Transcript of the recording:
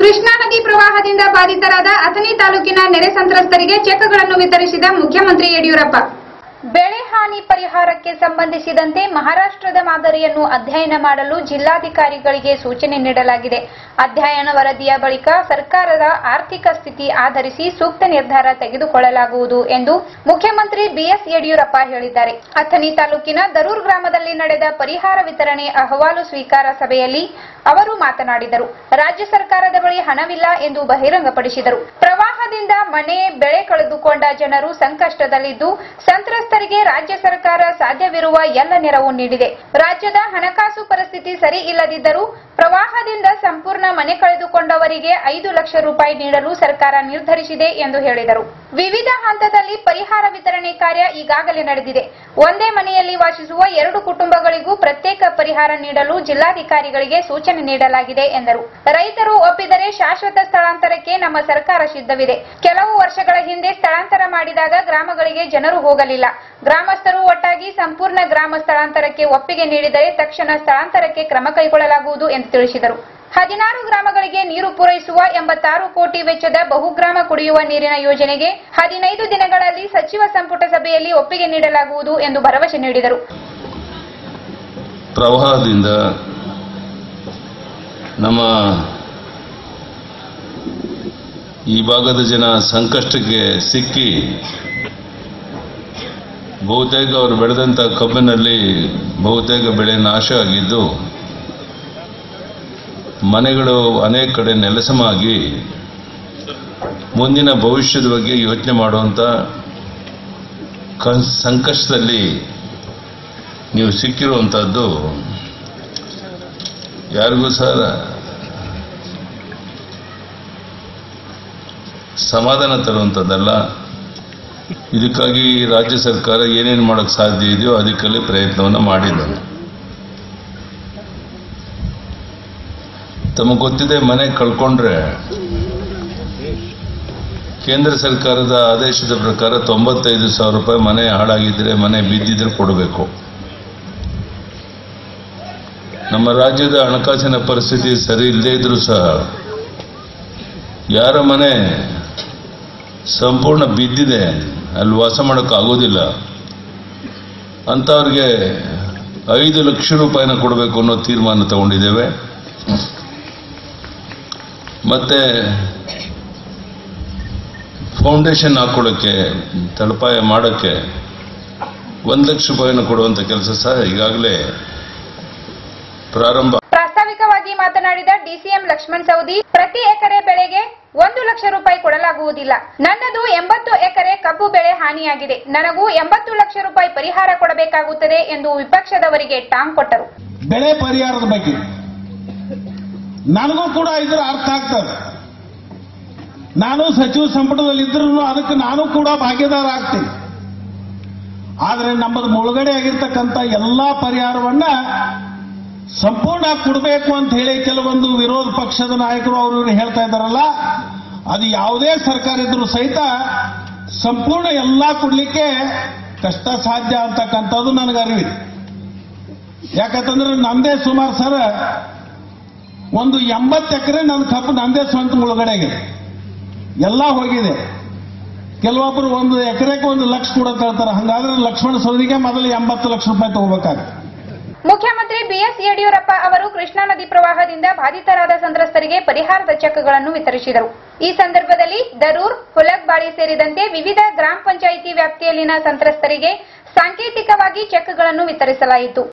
ಕೃಷ್ಣಾ ನದಿ ಪ್ರವಾಹದಿಂದ ಬಾಧಿತರಾದ ಅಥಣಿ ತಾಲೂಕಿನ ನೆರೆ ಸಂತ್ರಸ್ತರಿಗೆ ಚೆಕ್ಗಳನ್ನು ವಿತರಿಸಿದ ಮುಖ್ಯಮಂತ್ರಿ ಯಡಿಯೂರಪ್ಪ ಬೆಳೆ ಹಾನಿ ಪರಿಹಾರಕ್ಕೆ ಸಂಬಂಧಿಸಿದಂತೆ ಮಹಾರಾಷ್ಟ್ರದ ಮಾದರಿಯನ್ನು ಅಧ್ಯಯನ ಮಾಡಲು ಜಿಲ್ಲಾಧಿಕಾರಿಗಳಿಗೆ ಸೂಚನೆ ನೀಡಲಾಗಿದೆ ಅಧ್ಯಯನ ವರದಿಯ ಬಳಿಕ ಸರ್ಕಾರದ ಆರ್ಥಿಕ ಸ್ಥಿತಿ ಆಧರಿಸಿ ಸೂಕ್ತ ನಿರ್ಧಾರ ತೆಗೆದುಕೊಳ್ಳಲಾಗುವುದು ಎಂದು ಮುಖ್ಯಮಂತ್ರಿ ಬಿಎಸ್ ಯಡಿಯೂರಪ್ಪ ಹೇಳಿದ್ದಾರೆ ಅಥಣಿ ತಾಲೂಕಿನ ದರೂರ್ ಗ್ರಾಮದಲ್ಲಿ ನಡೆದ ಪರಿಹಾರ ವಿತರಣೆ ಅಹವಾಲು ಸ್ವೀಕಾರ ಸಭೆಯಲ್ಲಿ ಅವರು ಮಾತನಾಡಿದರು ರಾಜ್ಯ ಸರ್ಕಾರದ ಬಳಿ ಹಣವಿಲ್ಲ ಎಂದು ಬಹಿರಂಗಪಡಿಸಿದರು ಪ್ರವಾಹದಿಂದ ಮನೆ ಬೆಳೆ ಕಳೆದುಕೊಂಡ ಜನರು ಸಂಕಷ್ಟದಲ್ಲಿದ್ದು ಸಂತ್ರಸ್ತರಿಗೆ ರಾಜ್ಯ ಸರ್ಕಾರ ಸಾಧ್ಯವಿರುವ ಎಲ್ಲ ನೆರವು ನೀಡಿದೆ ರಾಜ್ಯದ ಹಣಕಾಸು ಪರಿಸ್ಥಿತಿ ಸರಿ ಇಲ್ಲದಿದ್ದರೂ ಪ್ರವಾಹದಿಂದ ಸಂಪೂರ್ಣ ಮನೆ ಕಳೆದುಕೊಂಡವರಿಗೆ ಐದು ಲಕ್ಷ ರೂಪಾಯಿ ನೀಡಲು ಸರ್ಕಾರ ನಿರ್ಧರಿಸಿದೆ ಎಂದು ಹೇಳಿದರು ವಿವಿಧ ಹಂತದಲ್ಲಿ ಪರಿಹಾರ ವಿತರಣೆ ಕಾರ್ಯ ಈಗಾಗಲೇ ನಡೆದಿದೆ ಒಂದೇ ಮನೆಯಲ್ಲಿ ವಾಸಿಸುವ ಎರಡು ಕುಟುಂಬಗಳಿಗೂ ಪ್ರತ್ಯೇಕ ಪರಿಹಾರ ನೀಡಲು ಜಿಲ್ಲಾಧಿಕಾರಿಗಳಿಗೆ ಸೂಚನೆ ನೀಡಲಾಗಿದೆ ಎಂದರು ರೈತರು ಒಪ್ಪಿದರೆ ಶಾಶ್ವತ ಸ್ಥಳಾಂತರಕ್ಕೆ ನಮ್ಮ ಸರ್ಕಾರ ಸಿದ್ಧವಿದೆ ಕೆಲವು ವರ್ಷಗಳ ಹಿಂದೆ ಸ್ಥಳಾಂತರ ಮಾಡಿದಾಗ ಗ್ರಾಮಗಳಿಗೆ ಜನರು ಹೋಗಲಿಲ್ಲ ಗ್ರಾಮಸ್ಥರು ಒಟ್ಟಾಗಿ ಸಂಪೂರ್ಣ ಗ್ರಾಮ ಸ್ಥಳಾಂತರಕ್ಕೆ ಒಪ್ಪಿಗೆ ನೀಡಿದರೆ ತಕ್ಷಣ ಸ್ಥಳಾಂತರಕ್ಕೆ ಕ್ರಮ ಕೈಗೊಳ್ಳಲಾಗುವುದು ಎಂದು ತಿಳಿಸಿದರು ಹದಿನಾರು ಗ್ರಾಮಗಳಿಗೆ ನೀರು ಪೂರೈಸುವ ಎಂಬತ್ತಾರು ಕೋಟಿ ವೆಚ್ಚದ ಬಹುಗ್ರಾಮ ಕುಡಿಯುವ ನೀರಿನ ಯೋಜನೆಗೆ ಹದಿನೈದು ದಿನಗಳಲ್ಲಿ ಸಚಿವ ಸಂಪುಟ ಸಭೆಯಲ್ಲಿ ಒಪ್ಪಿಗೆ ನೀಡಲಾಗುವುದು ಎಂದು ಭರವಸೆ ನೀಡಿದರು ಪ್ರವಾಹದಿಂದ ನಮ್ಮ ಈ ಭಾಗದ ಜನ ಸಂಕಷ್ಟಕ್ಕೆ ಸಿಕ್ಕಿ ಬಹುತೇಕ ಅವರು ಬೆಳೆದಂಥ ಕಬ್ಬಿನಲ್ಲಿ ಬಹುತೇಕ ಬೆಳೆ ನಾಶ ಆಗಿದ್ದು ಮನೆಗಳು ಅನೇಕ ಕಡೆ ನೆಲಸಮಾಗಿ ಮುಂದಿನ ಭವಿಷ್ಯದ ಬಗ್ಗೆ ಯೋಚನೆ ಮಾಡುವಂಥ ಕನ್ ಸಂಕಷ್ಟದಲ್ಲಿ ನೀವು ಸಿಕ್ಕಿರುವಂಥದ್ದು ಯಾರಿಗೂ ಸಹ ಸಮಾಧಾನ ತರುವಂಥದ್ದಲ್ಲ ಇದಕ್ಕಾಗಿ ರಾಜ್ಯ ಸರ್ಕಾರ ಏನೇನು ಮಾಡೋಕ್ಕೆ ಸಾಧ್ಯ ಇದೆಯೋ ಅದಕ್ಕೆಲ್ಲ ಪ್ರಯತ್ನವನ್ನು ಮಾಡಿದ್ದಾರೆ ತಮಗೆ ಗೊತ್ತಿದೆ ಮನೆ ಕಳ್ಕೊಂಡ್ರೆ ಕೇಂದ್ರ ಸರ್ಕಾರದ ಆದೇಶದ ಪ್ರಕಾರ ತೊಂಬತ್ತೈದು ಸಾವಿರ ರೂಪಾಯಿ ಮನೆ ಹಾಳಾಗಿದ್ದರೆ ಮನೆ ಬಿದ್ದಿದ್ರೆ ಕೊಡಬೇಕು ನಮ್ಮ ರಾಜ್ಯದ ಹಣಕಾಸಿನ ಪರಿಸ್ಥಿತಿ ಸರಿ ಇಲ್ಲದೇ ಇದ್ರೂ ಸಹ ಯಾರ ಮನೆ ಸಂಪೂರ್ಣ ಬಿದ್ದಿದೆ ಅಲ್ಲಿ ವಾಸ ಮಾಡೋಕ್ಕಾಗೋದಿಲ್ಲ ಅಂಥವ್ರಿಗೆ ಐದು ಲಕ್ಷ ರೂಪಾಯಿನ ಕೊಡಬೇಕು ಅನ್ನೋ ತೀರ್ಮಾನ ತಗೊಂಡಿದ್ದೇವೆ ಮತ್ತೆ ಫೌಂಡೇಶನ್ ಹಾಕೊಳ್ಳೋಕ್ಕೆ ತಳಪಾಯ ಮಾಡೋಕ್ಕೆ ಒಂದು ಲಕ್ಷ ರೂಪಾಯಿನ ಕೊಡುವಂಥ ಕೆಲಸ ಸಹ ಈಗಾಗಲೇ ಪ್ರಾರಂಭ ಪ್ರಾಸ್ತಾವಿಕವಾಗಿ ಮಾತನಾಡಿದ ಡಿಸಿಎಂ ಲಕ್ಷ್ಮಣ್ ಸವದಿ ಪ್ರತಿ ಎಕರೆ ಬೆಳೆಗೆ ಒಂದು ಲಕ್ಷ ರೂಪಾಯಿ ಕೊಡಲಾಗುವುದಿಲ್ಲ ನನ್ನದು ಎಂಬತ್ತು ಎಕರೆ ಕಬ್ಬು ಬೆಳೆ ಹಾನಿಯಾಗಿದೆ ನನಗೂ ಎಂಬತ್ತು ಲಕ್ಷ ರೂಪಾಯಿ ಪರಿಹಾರ ಕೊಡಬೇಕಾಗುತ್ತದೆ ಎಂದು ವಿಪಕ್ಷದವರಿಗೆ ಟಾಂಗ್ ಕೊಟ್ಟರು ಬೆಳೆ ಪರಿಹಾರದ ಬಗ್ಗೆ ನನಗೂ ಕೂಡ ಇದರ ಅರ್ಥ ಆಗ್ತದೆ ನಾನು ಸಚಿವ ಸಂಪುಟದಲ್ಲಿ ಇದ್ರೂ ಅದಕ್ಕೆ ನಾನು ಕೂಡ ಭಾಗ್ಯದಾರ ಆಗ್ತೀನಿ ಆದರೆ ನಮ್ಮದು ಮುಳುಗಡೆ ಆಗಿರ್ತಕ್ಕಂಥ ಎಲ್ಲಾ ಪರಿಹಾರವನ್ನ ಸಂಪೂರ್ಣ ಕೊಡಬೇಕು ಅಂತ ಹೇಳಿ ಕೆಲವೊಂದು ವಿರೋಧ ಪಕ್ಷದ ನಾಯಕರು ಅವರು ಇವ್ರು ಹೇಳ್ತಾ ಇದ್ದಾರಲ್ಲ ಅದು ಯಾವುದೇ ಸರ್ಕಾರ ಇದ್ರೂ ಸಹಿತ ಸಂಪೂರ್ಣ ಎಲ್ಲಾ ಕೊಡ್ಲಿಕ್ಕೆ ಕಷ್ಟ ಸಾಧ್ಯ ಅಂತಕ್ಕಂಥದ್ದು ನನಗೆ ಅರಿವಿದೆ ಯಾಕಂತಂದ್ರೆ ನಂದೇ ಸುಮಾರು ಸರ್ ಒಂದು ಎಂಬತ್ತು ಎಕರೆ ನನ್ನ ಕಬ್ಬು ನಂದೇ ಸ್ವಂತ ಮುಳುಗಡೆಗೆ ಎಲ್ಲ ಹೋಗಿದೆ ಕೆಲವೊಬ್ಬರು ಒಂದು ಎಕರೆಗೆ ಒಂದು ಲಕ್ಷ ಕೂಡ ಹೇಳ್ತಾರೆ ಹಂಗಾದ್ರೆ ಲಕ್ಷ್ಮಣ ಸೌದಿಗೆ ಮೊದಲು ಎಂಬತ್ತು ಲಕ್ಷ ರೂಪಾಯಿ ತಗೋಬೇಕಾಗುತ್ತೆ ಮುಖ್ಯಮಂತ್ರಿ ಬಿಎಸ್ ಯಡಿಯೂರಪ್ಪ ಅವರು ಕೃಷ್ಣಾ ನದಿ ಪ್ರವಾಹದಿಂದ ಬಾಧಿತರಾದ ಸಂತ್ರಸ್ತರಿಗೆ ಪರಿಹಾರದ ಚೆಕ್ಗಳನ್ನು ವಿತರಿಸಿದರು ಈ ಸಂದರ್ಭದಲ್ಲಿ ದರೂರ್ ಹುಲಕ್ಬಾಳಿ ಸೇರಿದಂತೆ ವಿವಿಧ ಗ್ರಾಮ ಪಂಚಾಯಿತಿ ವ್ಯಾಪ್ತಿಯಲ್ಲಿನ ಸಂತ್ರಸ್ತರಿಗೆ ಸಾಂಕೇತಿಕವಾಗಿ ಚೆಕ್ಗಳನ್ನು ವಿತರಿಸಲಾಯಿತು